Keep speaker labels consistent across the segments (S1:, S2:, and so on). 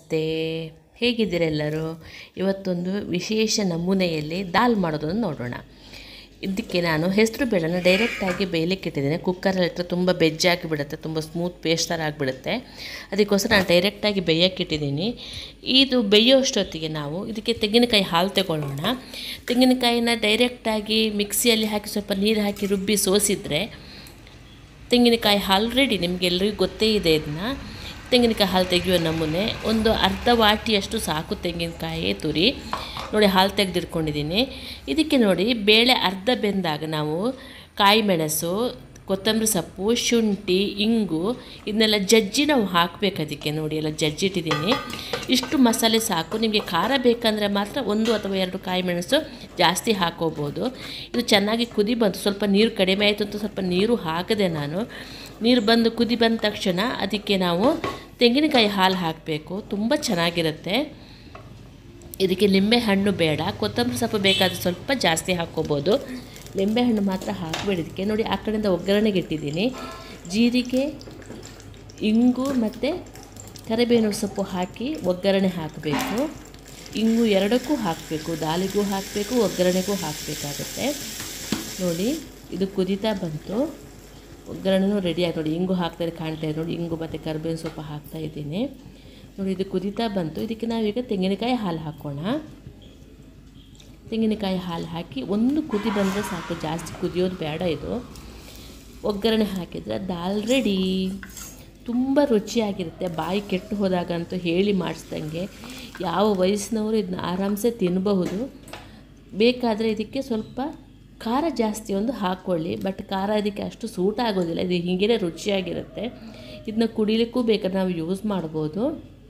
S1: ನಮಸ್ತೆ ಹೇಗಿದ್ದೀರೆಲ್ಲರೂ ಇವತ್ತೊಂದು ವಿಶೇಷ ನಮೂನೆಯಲ್ಲಿ ದಾಲ್ ಮಾಡೋದನ್ನು ನೋಡೋಣ ಇದಕ್ಕೆ ನಾನು ಹೆಸರು ಬೇಳೆನ ಡೈರೆಕ್ಟಾಗಿ ಬೇಯಲಿಕ್ಕೆ ಇಟ್ಟಿದ್ದೇನೆ ಕುಕ್ಕರಲ್ಲಿ ಇಟ್ಟರೆ ತುಂಬ ಬೆಜ್ಜಾಗಿ ಬಿಡುತ್ತೆ ತುಂಬ ಸ್ಮೂತ್ ಪೇಸ್ಟ್ ಥರ ಆಗಿಬಿಡುತ್ತೆ ಅದಕ್ಕೋಸ್ಕರ ನಾನು ಡೈರೆಕ್ಟಾಗಿ ಬೇಯಕ್ಕೆ ಇಟ್ಟಿದ್ದೀನಿ ಇದು ಬೇಯೋಷ್ಟೊತ್ತಿಗೆ ನಾವು ಇದಕ್ಕೆ ತೆಂಗಿನಕಾಯಿ ಹಾಲು ತಗೊಳ್ಳೋಣ ತೆಂಗಿನಕಾಯಿನ ಡೈರೆಕ್ಟಾಗಿ ಮಿಕ್ಸಿಯಲ್ಲಿ ಹಾಕಿ ಸ್ವಲ್ಪ ನೀರು ಹಾಕಿ ರುಬ್ಬಿ ಸೋಸಿದರೆ ತೆಂಗಿನಕಾಯಿ ಹಾಲು ರೆಡಿ ನಿಮಗೆಲ್ಲರಿಗೂ ಗೊತ್ತೇ ಇದೆ ಇದನ್ನ ತೆಂಗಿನಕಾಯಿ ಹಾಲು ತೆಗೆಯುವ ನಮೂನೆ ಒಂದು ಅರ್ಧ ವಾಟಿಯಷ್ಟು ಸಾಕು ತೆಂಗಿನಕಾಯಿ ತುರಿ ನೋಡಿ ಹಾಲು ತೆಗೆದಿಟ್ಕೊಂಡಿದ್ದೀನಿ ಇದಕ್ಕೆ ನೋಡಿ ಬೇಳೆ ಅರ್ಧ ಬೆಂದಾಗ ನಾವು ಕಾಯಿ ಮೆಣಸು ಕೊತ್ತಂಬರಿ ಸೊಪ್ಪು ಶುಂಠಿ ಇಂಗು ಇದನ್ನೆಲ್ಲ ಜಜ್ಜಿ ನಾವು ಹಾಕಬೇಕು ಅದಕ್ಕೆ ನೋಡಿ ಎಲ್ಲ ಜಜ್ಜಿಟ್ಟಿದ್ದೀನಿ ಇಷ್ಟು ಮಸಾಲೆ ಸಾಕು ನಿಮಗೆ ಖಾರ ಬೇಕಂದರೆ ಮಾತ್ರ ಒಂದು ಅಥವಾ ಎರಡು ಕಾಯಿ ಮೆಣಸು ಜಾಸ್ತಿ ಹಾಕೋಬೋದು ಇದು ಚೆನ್ನಾಗಿ ಕುದಿ ಬಂತು ಸ್ವಲ್ಪ ನೀರು ಕಡಿಮೆ ಆಯಿತು ಅಂತ ಸ್ವಲ್ಪ ನೀರು ಹಾಕಿದೆ ನಾನು ನೀರು ಬಂದು ಕುದಿ ಬಂದ ತಕ್ಷಣ ಅದಕ್ಕೆ ನಾವು ತೆಂಗಿನಕಾಯಿ ಹಾಲು ಹಾಕಬೇಕು ತುಂಬ ಚೆನ್ನಾಗಿರುತ್ತೆ ಇದಕ್ಕೆ ಲಿಂಬೆ ಹಣ್ಣು ಬೇಡ ಕೊತ್ತಂಬರಿ ಸೊಪ್ಪು ಬೇಕಾದರೆ ಸ್ವಲ್ಪ ಜಾಸ್ತಿ ಹಾಕ್ಕೋಬೋದು ಲಿಂಬೆಹಣ್ಣು ಮಾತ್ರ ಹಾಕಬೇಡಿ ಇದಕ್ಕೆ ನೋಡಿ ಆ ಕಡೆಯಿಂದ ಒಗ್ಗರಣೆಗೆ ಇಟ್ಟಿದ್ದೀನಿ ಜೀರಿಗೆ ಇಂಗು ಮತ್ತು ಕರಿಬೇವಿನ ಸೊಪ್ಪು ಹಾಕಿ ಒಗ್ಗರಣೆ ಹಾಕಬೇಕು ಇಂಗು ಎರಡಕ್ಕೂ ಹಾಕಬೇಕು ದಾಲಿಗೂ ಹಾಕಬೇಕು ಒಗ್ಗರಣೆಗೂ ಹಾಕಬೇಕಾಗುತ್ತೆ ನೋಡಿ ಇದು ಕುದೀತಾ ಬಂತು ಒಗ್ಗರಣೆನೂ ರೆಡಿ ಆಗಿ ನೋಡಿ ಇಂಗು ಹಾಕ್ತಾರೆ ಕಾಣ್ತಾ ಇದೆ ನೋಡಿ ಇಂಗು ಮತ್ತು ಕರಿಬೇವಿನ ಸೊಪ್ಪು ಹಾಕ್ತಾ ಇದ್ದೀನಿ ನೋಡಿ ಇದು ಕುದೀತಾ ಬಂತು ಇದಕ್ಕೆ ನಾವೀಗ ತೆಂಗಿನಕಾಯಿ ಹಾಲು ಹಾಕೋಣ ತೆಂಗಿನಕಾಯಿ ಹಾಲು ಹಾಕಿ ಒಂದು ಕುದಿ ಬಂದರೆ ಸಾಕು ಜಾಸ್ತಿ ಕುದಿಯೋದು ಬೇಡ ಇದು ಒಗ್ಗರಣೆ ಹಾಕಿದರೆ ದಾಲ್ ರೆಡಿ ತುಂಬ ರುಚಿಯಾಗಿರುತ್ತೆ ಬಾಯಿ ಕೆಟ್ಟು ಹೋದಾಗಂತೂ ಹೇಳಿ ಮಾಡಿಸ್ದಂಗೆ ಯಾವ ವಯಸ್ಸಿನವರು ಇದನ್ನ ಆರಾಮ್ಸೆ ತಿನ್ನಬಹುದು ಬೇಕಾದರೆ ಇದಕ್ಕೆ ಸ್ವಲ್ಪ ಖಾರ ಜಾಸ್ತಿ ಒಂದು ಹಾಕ್ಕೊಳ್ಳಿ ಬಟ್ ಖಾರ ಇದಕ್ಕೆ ಅಷ್ಟು ಸೂಟ್ ಆಗೋದಿಲ್ಲ ಇದು ಹೀಗೇ ರುಚಿಯಾಗಿರುತ್ತೆ ಇದನ್ನ ಕುಡಿಲಿಕ್ಕೂ ಬೇಕಾದ್ರೆ ನಾವು ಯೂಸ್ ಮಾಡ್ಬೋದು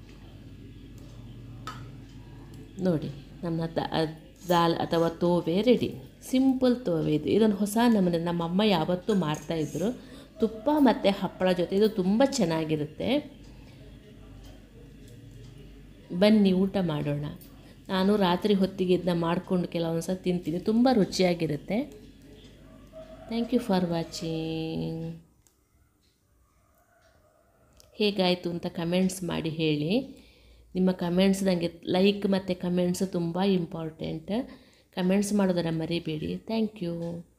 S1: ನೋಡಿ ನಮ್ಮ ದಾಲ್ ಅಥವಾ ತೋವೆ ರೆಡಿ ಸಿಂಪಲ್ ತೋವೆ ಇದು ಇದೊಂದು ಹೊಸ ನಮ್ಮನೆ ನಮ್ಮಮ್ಮ ಯಾವತ್ತೂ ಮಾಡ್ತಾಯಿದ್ರು ತುಪ್ಪ ಮತ್ತು ಹಪ್ಪಳ ಜೊತೆ ಇದು ತುಂಬ ಚೆನ್ನಾಗಿರುತ್ತೆ ಬನ್ನಿ ಊಟ ಮಾಡೋಣ ನಾನು ರಾತ್ರಿ ಹೊತ್ತಿಗೆ ಇದನ್ನ ಮಾಡಿಕೊಂಡು ಕೆಲವೊಂದು ಸಲ ತಿಂತೀನಿ ತುಂಬ ರುಚಿಯಾಗಿರುತ್ತೆ ಥ್ಯಾಂಕ್ ಯು ಫಾರ್ ವಾಚಿಂಗ್ ಹೇಗಾಯಿತು ಅಂತ ಕಮೆಂಟ್ಸ್ ಮಾಡಿ ಹೇಳಿ ನಿಮ್ಮ ಕಮೆಂಟ್ಸ್ ನನಗೆ ಲೈಕ್ ಮತ್ತು ಕಮೆಂಟ್ಸ್ ತುಂಬ ಇಂಪಾರ್ಟೆಂಟ್ ಕಮೆಂಟ್ಸ್ ಮಾಡೋದನ್ನು ಮರಿಬೇಡಿ ಥ್ಯಾಂಕ್ ಯು